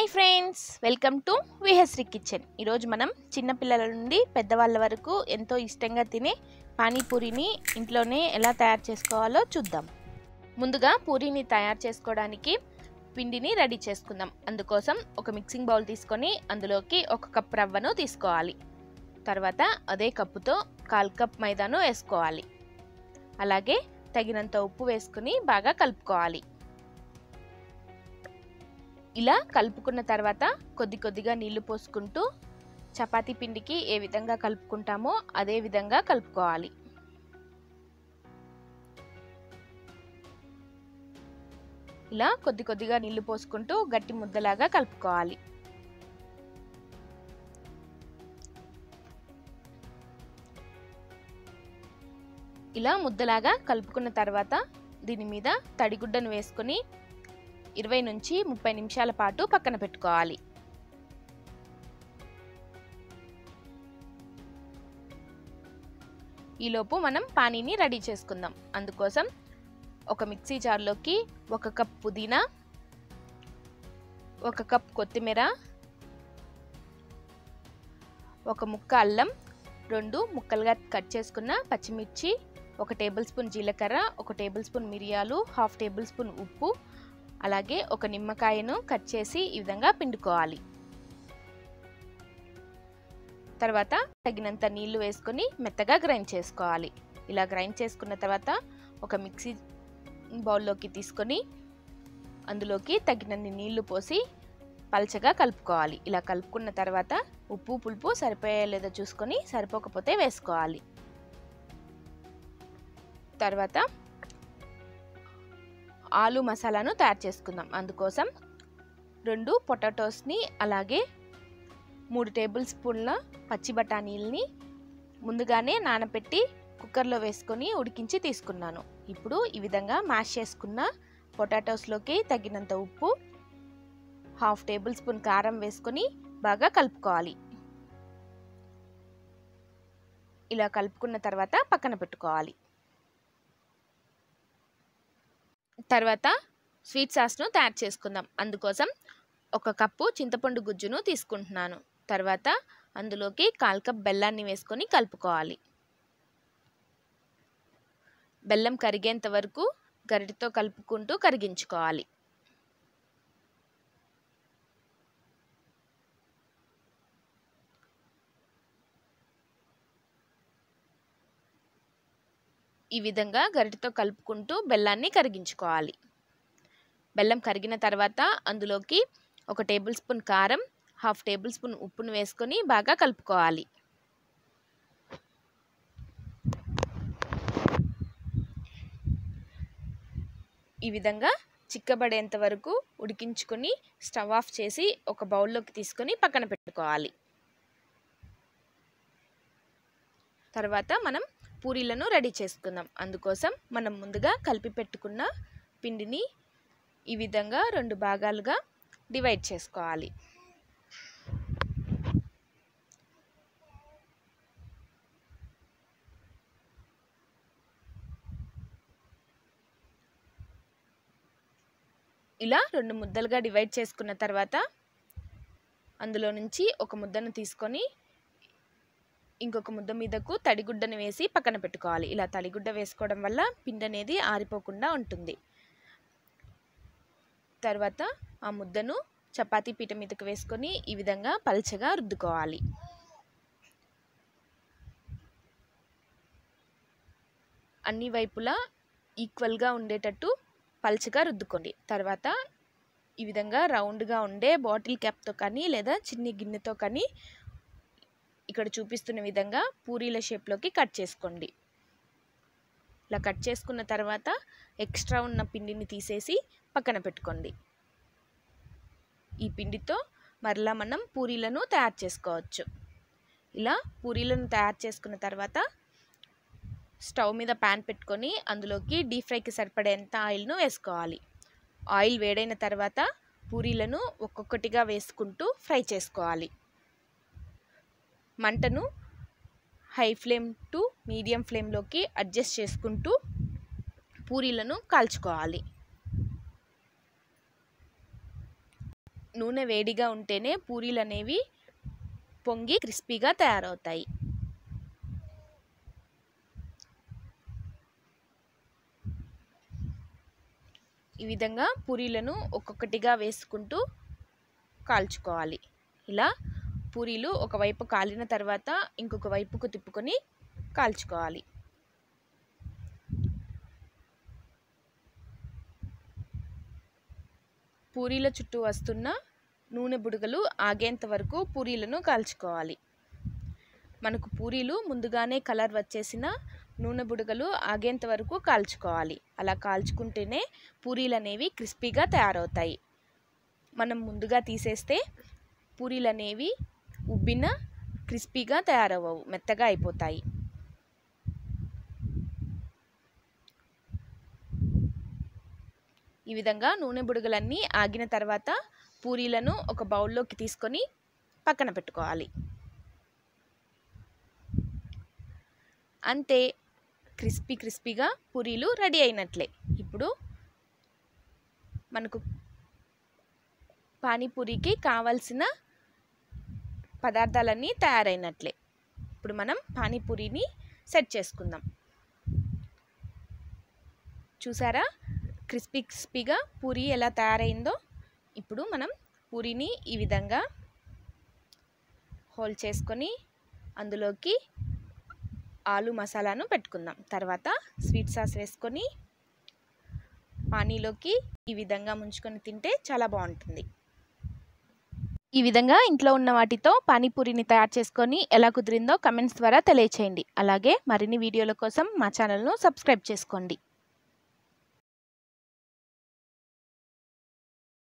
hi friends welcome to Vihashri kitchen ఈరోజు మనం చిన్నపిల్లల నుండి పెద్దవాళ్ళ వరకు ఎంతో ఇష్టంగా తినే పానీపూరిని ఇంట్లోనే ఎలా తయారు చేసుకోవాలో చూద్దాం ముందుగా పూరీని తయారు చేసుకోవడానికి పిండిని రెడీ చేసుకుందాం అందుకోసం ఒక మిక్సింగ్ బౌల్ తీసుకొని అందులోకి ఒక కప్ రవ్వను తీసుకోవాలి తర్వాత అదే కప్పుతో కాల్ కప్ మైదాను వేసుకోవాలి అలాగే తగినంత ఉప్పు వేసుకుని బాగా కలుపుకోవాలి ఇలా కలుపుకున్న తర్వాత కొద్ది కొద్దిగా నీళ్లు పోసుకుంటూ చపాతీ పిండికి ఏ విధంగా కలుపుకుంటామో అదే విధంగా కలుపుకోవాలి ఇలా కొద్ది కొద్దిగా నీళ్లు పోసుకుంటూ గట్టి ముద్దలాగా కలుపుకోవాలి ఇలా ముద్దలాగా కలుపుకున్న తర్వాత దీని మీద తడిగుడ్డను వేసుకొని ఇరవై నుంచి ముప్పై నిమిషాల పాటు పక్కన పెట్టుకోవాలి ఈలోపు మనం పానీని రెడీ చేసుకుందాం అందుకోసం ఒక మిక్సీ జార్లోకి ఒక కప్ పుదీనా ఒక కప్ కొత్తిమీర ఒక ముక్క అల్లం రెండు ముక్కలుగా కట్ చేసుకున్న పచ్చిమిర్చి ఒక టేబుల్ స్పూన్ జీలకర్ర ఒక టేబుల్ స్పూన్ మిరియాలు హాఫ్ టేబుల్ స్పూన్ ఉప్పు అలాగే ఒక నిమ్మకాయను కట్ చేసి ఈ విధంగా పిండుకోవాలి తర్వాత తగినంత నీళ్లు వేసుకొని మెత్తగా గ్రైండ్ చేసుకోవాలి ఇలా గ్రైండ్ చేసుకున్న తర్వాత ఒక మిక్సీ బౌల్లోకి తీసుకొని అందులోకి తగినన్ని నీళ్లు పోసి పల్చగా కలుపుకోవాలి ఇలా కలుపుకున్న తర్వాత ఉప్పు పులుపు సరిపోయా లేదో చూసుకొని సరిపోకపోతే వేసుకోవాలి తర్వాత ఆలు మసాలాను తయారు చేసుకుందాం అందుకోసం రెండు పొటాటోస్ని అలాగే మూడు టేబుల్ స్పూన్ల పచ్చి బఠానీలని ముందుగానే నానబెట్టి కుక్కర్లో వేసుకొని ఉడికించి తీసుకున్నాను ఇప్పుడు ఈ విధంగా మ్యాష్ చేసుకున్న పొటాటోస్లోకి తగినంత ఉప్పు హాఫ్ టేబుల్ స్పూన్ కారం వేసుకొని బాగా కలుపుకోవాలి ఇలా కలుపుకున్న తర్వాత పక్కన పెట్టుకోవాలి తర్వాత స్వీట్ సాస్ను తయారు చేసుకుందాం అందుకోసం ఒక కప్పు చింతపండు గుజ్జును తీసుకుంటున్నాను తర్వాత అందులోకి కాల్ కప్ బెల్లాన్ని వేసుకొని కలుపుకోవాలి బెల్లం కరిగేంత వరకు గరిటతో కలుపుకుంటూ కరిగించుకోవాలి ఈ విధంగా గరిటతో కలుపుకుంటూ బెల్లాన్ని కరిగించుకోవాలి బెల్లం కరిగిన తర్వాత అందులోకి ఒక టేబుల్ స్పూన్ కారం హాఫ్ టేబుల్ స్పూన్ ఉప్పును వేసుకొని బాగా కలుపుకోవాలి ఈ విధంగా చిక్కబడేంత వరకు ఉడికించుకొని స్టవ్ ఆఫ్ చేసి ఒక బౌల్లోకి తీసుకొని పక్కన పెట్టుకోవాలి తర్వాత మనం పూరీలను రెడీ చేసుకుందాం అందుకోసం మనం ముందుగా కలిపి పెట్టుకున్న పిండిని ఈ విధంగా రెండు భాగాలుగా డివైడ్ చేసుకోవాలి ఇలా రెండు ముద్దలుగా డివైడ్ చేసుకున్న తర్వాత అందులో నుంచి ఒక ముద్దను తీసుకొని ఇంకొక ముద్ద మీదకు తడిగుడ్డను వేసి పక్కన పెట్టుకోవాలి ఇలా తడిగుడ్డ వేసుకోవడం వల్ల పిండి అనేది ఆరిపోకుండా ఉంటుంది తర్వాత ఆ ముద్దను చపాతీ పీట మీదకు వేసుకొని ఈ విధంగా పల్చగా రుద్దుకోవాలి అన్ని వైపులా ఈక్వల్గా ఉండేటట్టు పల్చగా రుద్దుకోండి తర్వాత ఈ విధంగా రౌండ్గా ఉండే బాటిల్ క్యాప్తో కానీ లేదా చిన్ని గిన్నెతో కానీ ఇక్కడ చూపిస్తున్న విధంగా పూరీల షేప్లోకి కట్ చేసుకోండి ఇలా కట్ చేసుకున్న తర్వాత ఎక్స్ట్రా ఉన్న పిండిని తీసేసి పక్కన పెట్టుకోండి ఈ పిండితో మరలా మనం పూరీలను తయారు చేసుకోవచ్చు ఇలా పూరీలను తయారు చేసుకున్న తర్వాత స్టవ్ మీద ప్యాన్ పెట్టుకొని అందులోకి డీప్ ఫ్రైకి సరిపడేంత ఆయిల్ను వేసుకోవాలి ఆయిల్ వేడైన తర్వాత పూరీలను ఒక్కొక్కటిగా వేసుకుంటూ ఫ్రై చేసుకోవాలి మంటను హై ఫ్లేమ్ టు మీడియం ఫ్లేమ్లోకి అడ్జస్ట్ చేసుకుంటూ పూరీలను కాల్చుకోవాలి నూనె వేడిగా ఉంటేనే పూరీలు అనేవి పొంగి క్రిస్పీగా తయారవుతాయి ఈ విధంగా పూరీలను ఒక్కొక్కటిగా వేసుకుంటూ కాల్చుకోవాలి ఇలా పూరీలు ఒకవైపు కాలిన తర్వాత ఇంకొక వైపుకు తిప్పుకొని కాల్చుకోవాలి పూరీల చుట్టూ వస్తున్న నూనె బుడగలు ఆగేంత వరకు పూరీలను కాల్చుకోవాలి మనకు పూరీలు ముందుగానే కలర్ వచ్చేసిన నూనె బుడగలు ఆగేంత వరకు కాల్చుకోవాలి అలా కాల్చుకుంటేనే పూరీలు అనేవి క్రిస్పీగా తయారవుతాయి మనం ముందుగా తీసేస్తే పూరీలు అనేవి ఉబ్బిన క్రిస్పీగా తయారవ్వవు మెత్తగా అయిపోతాయి ఈ విధంగా నూనె బుడగలన్నీ ఆగిన తర్వాత పూరీలను ఒక బౌల్లోకి తీసుకొని పక్కన పెట్టుకోవాలి అంతే క్రిస్పీ క్రిస్పీగా పూరీలు రెడీ అయినట్లే ఇప్పుడు మనకు పానీపూరికి కావాల్సిన పదార్థాలన్నీ తయారైనట్లే ఇప్పుడు మనం పానీపూరిని సెట్ చేసుకుందాం చూసారా క్రిస్పీ క్రిస్పీగా పూరి ఎలా తయారైందో ఇప్పుడు మనం పూరీని ఈ విధంగా హోల్ చేసుకొని అందులోకి ఆలు మసాలాను పెట్టుకుందాం తర్వాత స్వీట్ సాస్ వేసుకొని పానీలోకి ఈ విధంగా ముంచుకొని తింటే చాలా బాగుంటుంది ఈ విధంగా ఇంట్లో ఉన్న వాటితో పానీపూరిని తయారు చేసుకొని ఎలా కుదిరిందో కమెంట్స్ ద్వారా తెలియచేయండి అలాగే మరిన్ని వీడియోల కోసం మా ఛానల్ను సబ్స్క్రైబ్ చేసుకోండి